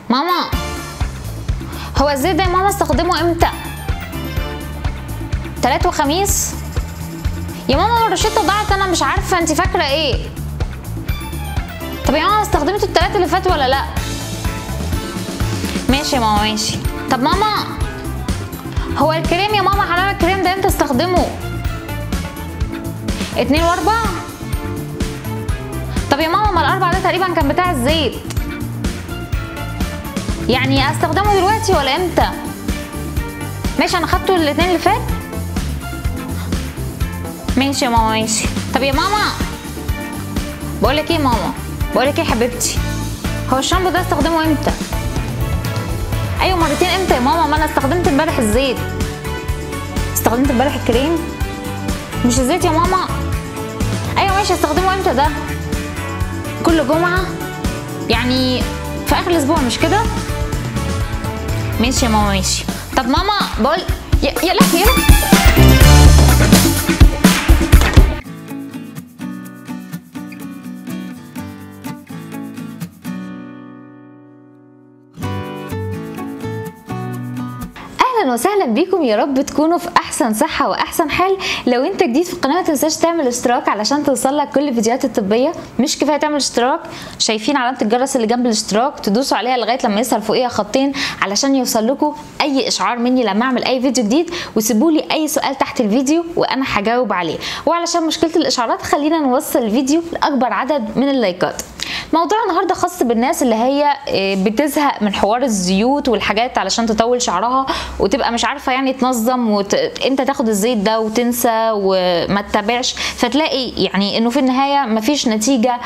ماما هو الزيت ده يا ماما استخدمه امتى تلات وخميس يا ماما الروشته ضاعت انا مش عارفه انت فاكره ايه طب يا ماما استخدمته التلات اللي فات ولا لا ماشي يا ماما ماشي طب ماما هو الكريم يا ماما حمام الكريم ده امتى استخدمه اتنين واربع طب يا ماما ما الاربع ده تقريبا كان بتاع الزيت يعني استخدمه دلوقتي ولا امتى ماشي انا خدته الاتنين اللي فات ماشي يا ماما ماشي طب يا ماما بقولك ايه يا ماما بقولك ايه يا حبيبتي هو الشامبو ده استخدمه امتى ايوه مرتين امتى يا ماما ما انا استخدمت امبارح الزيت استخدمت امبارح الكريم مش الزيت يا ماما ايوه ماشي استخدمه امتى ده كل جمعه يعني في اخر الاسبوع مش كده ماشي يا ماما ماشي طب ماما بقول يا يا لهوي يا لهوي اهلا وسهلا بيكم يا رب تكونوا في احسن صحه واحسن حال لو انت جديد في القناه ما تنساش تعمل اشتراك علشان توصل لك كل الفيديوهات الطبيه مش كفايه تعمل اشتراك شايفين علامه الجرس اللي جنب الاشتراك تدوسوا عليها لغايه لما يظهر فوقيها خطين علشان يوصل لكم اي اشعار مني لما اعمل اي فيديو جديد وسيبوا لي اي سؤال تحت الفيديو وانا هجاوب عليه وعلشان مشكله الاشعارات خلينا نوصل الفيديو لاكبر عدد من اللايكات موضوع النهارده خاص بالناس اللي هي بتزهق من حوار الزيوت والحاجات علشان تطول شعرها وتبقى مش عارفه يعني تنظم وت... انت تاخد الزيت ده وتنسى وما تتابعش فتلاقي يعني انه في النهايه مفيش نتيجه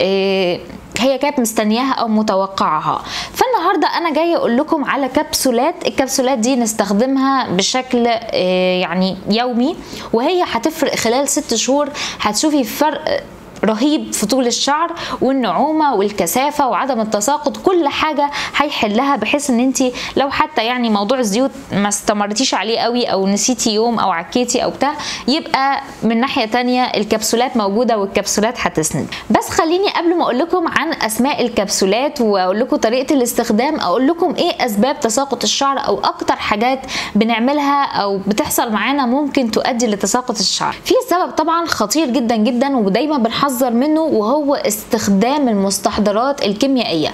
هي كانت مستنياها او متوقعها فالنهارده انا جايه اقول لكم على كبسولات الكبسولات دي نستخدمها بشكل يعني يومي وهي هتفرق خلال ست شهور هتشوفي فرق رهيب في طول الشعر والنعومه والكثافه وعدم التساقط كل حاجه هيحلها بحيث ان انت لو حتى يعني موضوع الزيوت ما استمرتيش عليه قوي او نسيتي يوم او عكيتي او بتاع يبقى من ناحيه تانية الكبسولات موجوده والكبسولات هتسند بس خليني قبل ما اقول لكم عن اسماء الكبسولات واقول لكم طريقه الاستخدام اقول لكم ايه اسباب تساقط الشعر او اكتر حاجات بنعملها او بتحصل معانا ممكن تؤدي لتساقط الشعر في سبب طبعا خطير جدا جدا ودايما بنحذر بنحذر منه وهو استخدام المستحضرات الكيميائيه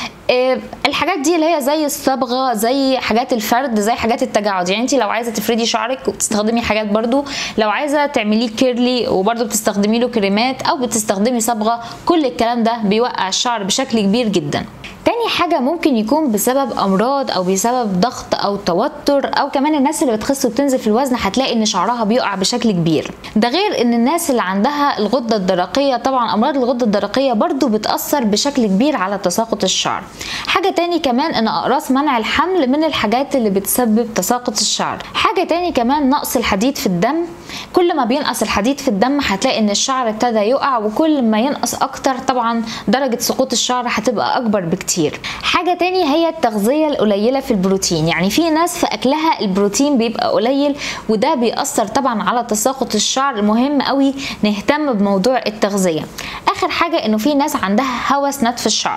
الحاجات دي اللي هي زي الصبغه زي حاجات الفرد زي حاجات التجاعد يعني انت لو عايزه تفردي شعرك وبتستخدمي حاجات برضو لو عايزه تعمليه كيرلي وبرضو بتستخدمي له كريمات او بتستخدمي صبغه كل الكلام ده بيوقع الشعر بشكل كبير جدا تاني حاجة ممكن يكون بسبب أمراض أو بسبب ضغط أو توتر أو كمان الناس اللي بتخس وبتنزل في الوزن هتلاقي إن شعرها بيقع بشكل كبير ده غير إن الناس اللي عندها الغدة الدرقية طبعا أمراض الغدة الدرقية برضو بتأثر بشكل كبير على تساقط الشعر حاجة تاني كمان إن أقراص منع الحمل من الحاجات اللي بتسبب تساقط الشعر حاجة تاني كمان نقص الحديد في الدم كل ما بينقص الحديد في الدم هتلاقي إن الشعر ابتدى يقع وكل ما ينقص أكتر طبعا درجة سقوط الشعر هتبقى أكبر بكتير كتير حاجة تاني هي التغذية القليلة في البروتين يعني في ناس في أكلها البروتين بيبقى قليل وده بيأثر طبعا على تساقط الشعر مهم قوي نهتم بموضوع التغذية آخر حاجة إنه في ناس عندها هوس نتف الشعر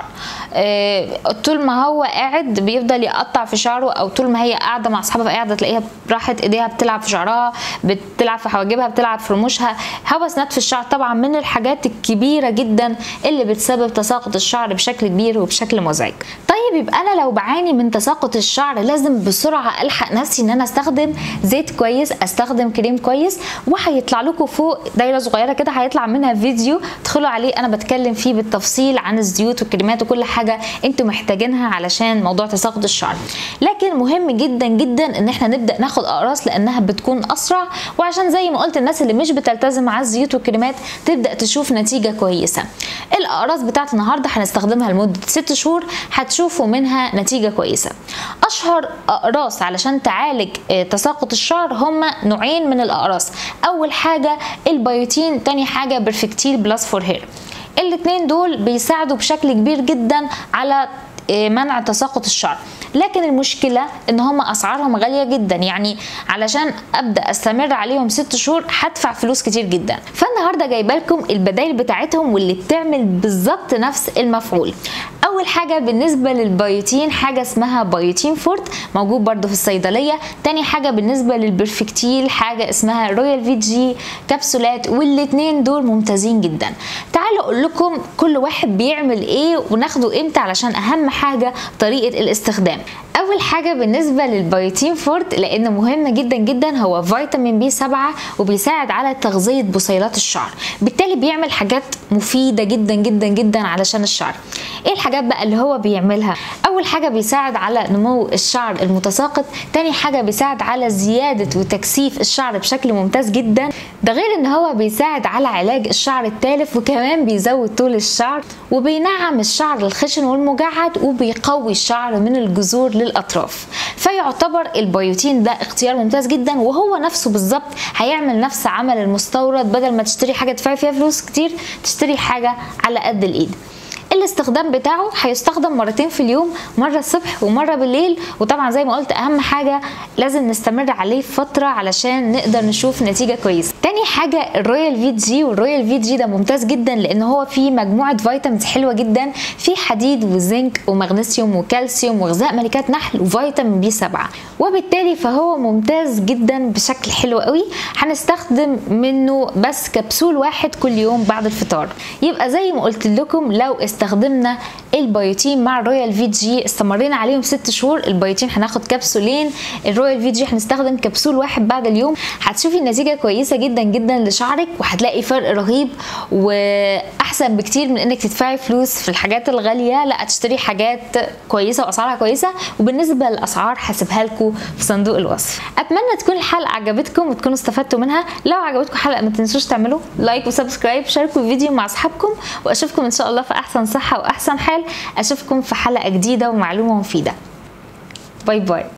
آه طول ما هو قاعد بيفضل يقطع في شعره أو طول ما هي قاعدة مع أصحابها قاعدة تلاقيها راحت إيديها بتلعب في شعرها بتلعب في حواجبها بتلعب في رموشها هوس نتف الشعر طبعا من الحاجات الكبيرة جدا اللي بتسبب تساقط الشعر بشكل كبير وبشكل مزعج طيب يبقى انا لو بعاني من تساقط الشعر لازم بسرعه الحق نفسي ان انا استخدم زيت كويس استخدم كريم كويس وهيطلع لكم فوق دايره صغيره كده هيطلع منها فيديو ادخلوا عليه انا بتكلم فيه بالتفصيل عن الزيوت والكريمات وكل حاجه انتوا محتاجينها علشان موضوع تساقط الشعر لكن مهم جدا جدا ان احنا نبدا ناخد اقراص لانها بتكون اسرع وعشان زي ما قلت الناس اللي مش بتلتزم مع الزيوت والكريمات تبدا تشوف نتيجه كويسه الاقراص بتاعت النهارده هنستخدمها لمده 6 شهور هتشوفوا منها نتيجة كويسة أشهر أقراص علشان تعالج تساقط الشعر هما نوعين من الأقراص أول حاجة البيوتين تاني حاجة برفكتيل بلس فور هير الاتنين دول بيساعدوا بشكل كبير جدا على منع تساقط الشعر لكن المشكله ان هم اسعارهم غاليه جدا يعني علشان ابدا استمر عليهم ست شهور هدفع فلوس كتير جدا فالنهارده جايبه لكم البدائل بتاعتهم واللي بتعمل بالظبط نفس المفعول اول حاجه بالنسبه للبيوتين حاجه اسمها بيوتين فورت موجود برده في الصيدليه تاني حاجه بالنسبه للبرفكتيل حاجه اسمها رويال في جي كبسولات والاتنين دول ممتازين جدا تعالوا اقول لكم كل واحد بيعمل ايه وناخده امتى علشان اهم حاجه طريقه الاستخدام اول حاجه بالنسبه للبيوتين فورت لانه مهم جدا جدا هو فيتامين بي 7 وبيساعد على تغذيه بصيلات الشعر بالتالي بيعمل حاجات مفيده جدا جدا جدا علشان الشعر ايه الحاجات بقى اللي هو بيعملها اول حاجه بيساعد على نمو الشعر المتساقط تاني حاجه بيساعد على زياده وتكثيف الشعر بشكل ممتاز جدا ده غير ان هو بيساعد على علاج الشعر التالف وكمان بيزود طول الشعر وبينعم الشعر الخشن والمجعد وبيقوي الشعر من الجذور للاطراف فيعتبر البيوتين ده اختيار ممتاز جدا وهو نفسه بالظبط هيعمل نفس عمل المستورد بدل ما تشتري حاجه تدفعي فيها فلوس كتير تشتري حاجه على قد الايد الاستخدام بتاعه هيستخدم مرتين في اليوم مره الصبح ومره بالليل وطبعا زي ما قلت اهم حاجه لازم نستمر عليه فتره علشان نقدر نشوف نتيجه كويسه تاني حاجه الرويال في جي والرويال في جي ده ممتاز جدا لان هو فيه مجموعه فيتامينز حلوه جدا في حديد وزنك ومغنيسيوم وكالسيوم وغذاء ملكات نحل وفيتامين بي 7 وبالتالي فهو ممتاز جدا بشكل حلو قوي هنستخدم منه بس كبسول واحد كل يوم بعد الفطار يبقى زي ما قلت لكم لو استخدمنا البيوتين مع الرويال في جي استمرينا عليهم ست شهور البيوتين هناخد كبسولين الرويال في جي هنستخدم كبسول واحد بعد اليوم هتشوفي النتيجه كويسه جدا جدا لشعرك وهتلاقي فرق رهيب واحسن بكتير من انك تدفعي فلوس في الحاجات الغاليه لا تشتري حاجات كويسه واسعارها كويسه وبالنسبه للاسعار هسيبها لكم في صندوق الوصف اتمنى تكون الحلقه عجبتكم وتكونوا استفدتوا منها لو عجبتكم الحلقه ما تنسوش تعملوا لايك وسبسكرايب شاركوا الفيديو مع اصحابكم واشوفكم ان شاء الله في احسن صحه واحسن حال اشوفكم في حلقه جديده ومعلومه مفيده باي باي